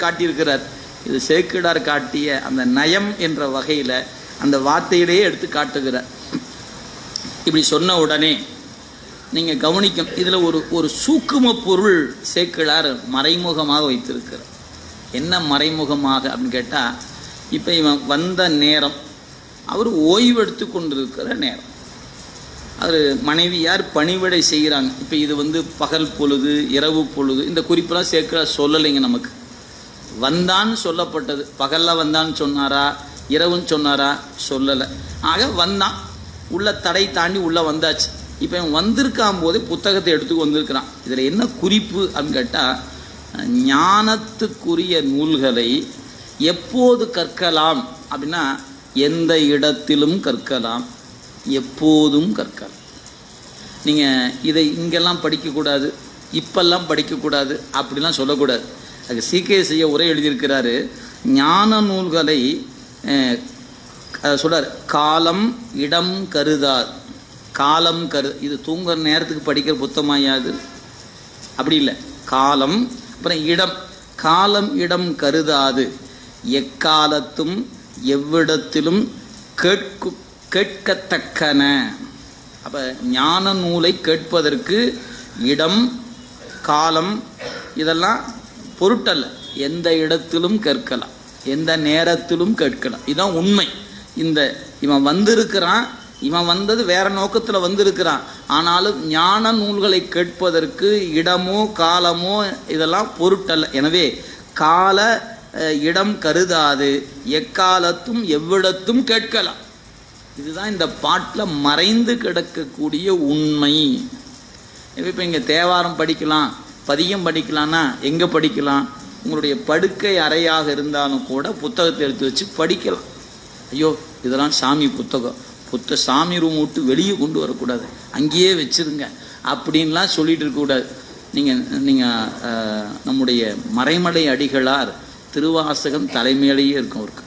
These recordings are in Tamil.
காட்டியிருக்கிறார் இது சேக்கிடார் காட்டிய அந்த நயம் என்ற வகையில் அந்த வார்த்தையிலேயே எடுத்து காட்டுகிறார் இப்படி சொன்ன உடனே நீங்கள் கவனிக்கும் இதில் ஒரு ஒரு சூக்கும பொருள் சேக்கிழார் மறைமுகமாக வைத்திருக்கிறார் என்ன மறைமுகமாக அப்படின்னு கேட்டால் இப்போ இவன் வந்த நேரம் அவர் ஓய்வெடுத்து கொண்டிருக்கிற நேரம் அவர் மனைவியார் பணிவிடை செய்கிறாங்க இப்போ இது வந்து பகல் பொழுது இரவு பொழுது இந்த குறிப்பெல்லாம் சேர்க்க சொல்லலைங்க நமக்கு வந்தான்னு சொல்லப்பட்டது பகலில் வந்தான்னு சொன்னாரா இரவுன்னு சொன்னாரா சொல்லலை ஆக வந்தான் உள்ள தடை தாண்டி உள்ளே வந்தாச்சு இப்போ இவன் வந்திருக்கான் போதே புத்தகத்தை எடுத்து வந்திருக்கிறான் இதில் என்ன குறிப்பு அப்படின்னு கேட்டால் ஞானத்துக்குரிய நூல்களை எப்போது கற்கலாம் அப்படின்னா எந்த இடத்திலும் கற்கலாம் எப்போதும் கற்கலாம் நீங்கள் இதை இங்கெல்லாம் படிக்கக்கூடாது இப்பெல்லாம் படிக்கக்கூடாது அப்படிலாம் சொல்லக்கூடாது அது சீக்கிய செய்ய உரை எழுதியிருக்கிறாரு ஞான நூல்களை அஹ், அஹ், சொல்றார் காலம் இடம் கருதார் காலம் கரு இது தூங்குற நேரத்துக்கு படிக்கிற புத்தகமாயாது அப்படி இல்லை காலம் அப்புறம் இடம் காலம் இடம் கருதாது எக்காலத்தும் எவ்விடத்திலும் கேட்கு கேட்கத்தக்கன அப்போ ஞான நூலை கேட்பதற்கு இடம் காலம் இதெல்லாம் பொருட்டல்ல எந்த இடத்திலும் கேட்கலாம் எந்த நேரத்திலும் கேட்கலாம் இதுதான் உண்மை இந்த இவன் வந்திருக்கிறான் இவன் வந்தது வேற நோக்கத்தில் வந்திருக்கிறான் ஆனாலும் ஞான நூல்களை கேட்பதற்கு இடமோ காலமோ இதெல்லாம் பொருட்டல்ல எனவே கால அஹ், இடம் கருதாது எக்காலத்தும் எவ்விடத்தும் கேட்கலாம் இதுதான் இந்த பாட்டில் மறைந்து கிடக்கக்கூடிய உண்மை இப்போ இங்கே தேவாரம் படிக்கலாம் பதியம் படிக்கலாம்னா எங்கே படிக்கலாம் உங்களுடைய படுக்கை அறையாக இருந்தாலும் கூட புத்தகத்தை எடுத்து வச்சு படிக்கலாம் ஐயோ இதெல்லாம் சாமி புத்தகம் புத்த சாமி ரூம் விட்டு வெளியே கொண்டு வரக்கூடாது அங்கேயே வச்சிருங்க அப்படின்லாம் சொல்லிட்டு இருக்கக்கூடாது நீங்கள் நீங்கள் நம்முடைய மறைமலை அடிகளார் திருவாசகம் தலைமையிலேயே இருக்கும் அவருக்கு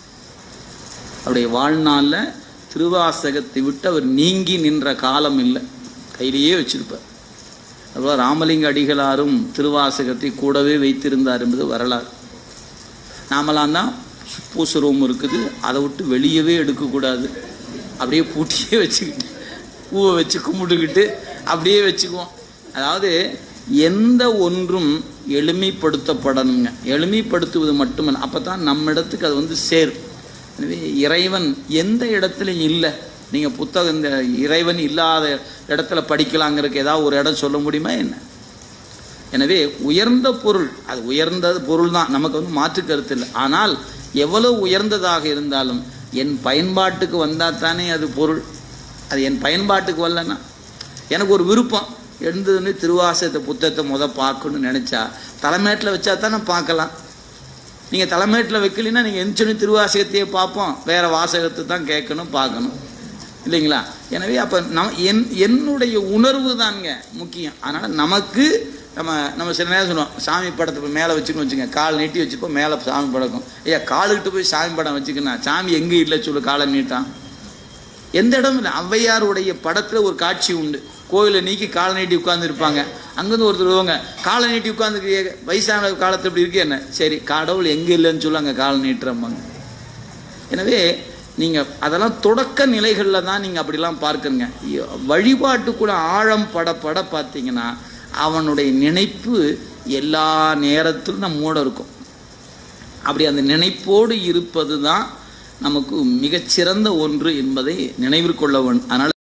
அவருடைய வாழ்நாளில் திருவாசகத்தை விட்டு அவர் நீங்கி நின்ற காலம் இல்லை கையிலேயே வச்சிருப்பார் அதுபோல் ராமலிங்க அடிகளாரும் திருவாசகத்தை கூடவே வைத்திருந்தார் என்பது வரலாறு நாமெல்லாம் தான் பூச ரூம் இருக்குது அதை விட்டு வெளியவே எடுக்கக்கூடாது அப்படியே பூட்டியே வச்சுக்கிட்டு பூவை வச்சு கும்பிட்டுக்கிட்டு அப்படியே வச்சுக்குவோம் அதாவது எந்த ஒன்றும் எளிமைப்படுத்தப்படணுங்க எளிமைப்படுத்துவது மட்டுமல்ல அப்போ தான் நம்ம இடத்துக்கு அது வந்து சேரும் எனவே இறைவன் எந்த இடத்துலையும் இல்லை நீங்கள் புத்தகம் இந்த இறைவன் இல்லாத இடத்துல படிக்கலாங்கிறதுக்கு ஏதாவது ஒரு இடம் சொல்ல முடியுமா என்ன எனவே உயர்ந்த பொருள் அது உயர்ந்த பொருள் தான் நமக்கு வந்து மாற்று கருத்து இல்லை ஆனால் எவ்வளவு உயர்ந்ததாக இருந்தாலும் என் பயன்பாட்டுக்கு வந்தால் தானே அது பொருள் அது என் பயன்பாட்டுக்கு வரலன்னா எனக்கு ஒரு விருப்பம் எழுந்ததுன்னு திருவாசகத்தை புத்தகத்தை முத பார்க்கணும்னு நினச்சா தலைமேட்டில் வச்சா தானே பார்க்கலாம் நீங்கள் தலைமேட்டில் வைக்கலைன்னா நீங்கள் எந்திரிச்சோன்னு திருவாசகத்தையே பார்ப்போம் வேறு வாசகத்தை தான் கேட்கணும் பார்க்கணும் இல்லைங்களா எனவே அப்போ நம் என் என்னுடைய உணர்வு தாங்க முக்கியம் அதனால் நமக்கு நம்ம நம்ம சில நேரம் சொல்லுவோம் சாமி படத்தை போய் மேலே வச்சுக்கணும் வச்சுங்க கால் நீட்டி வச்சுப்போம் மேலே சாமி படக்கும் ஐயா காலுக்கிட்ட போய் சாமி படம் வச்சுக்கணும் சாமி எங்கே இல்லை சொல்லு காலை நீட்டான் எந்த இடமும் இல்லை ஔவையாருடைய படத்தில் ஒரு காட்சி உண்டு கோயிலை நீக்கி காலை நீட்டி உட்கார்ந்துருப்பாங்க அங்கேருந்து ஒருத்தர் வருவாங்க காலை நீட்டி உட்காந்துருக்க வயசான காலத்தில் இப்படி இருக்கு என்ன சரி கடவுள் எங்கே இல்லைன்னு சொல்லி அங்கே காலை நீட்டுறம்பாங்க எனவே நீங்கள் அதெல்லாம் தொடக்க நிலைகளில் தான் நீங்கள் அப்படிலாம் பார்க்குறீங்க வழிபாட்டுக்குள்ள ஆழம் பட பட பார்த்தீங்கன்னா அவனுடைய நினைப்பு எல்லா நேரத்திலும் நம்மோட இருக்கும் அப்படி அந்த நினைப்போடு இருப்பது தான் நமக்கு மிகச்சிறந்த ஒன்று என்பதை நினைவிற்கொள்ள வேண்டும் அதனால்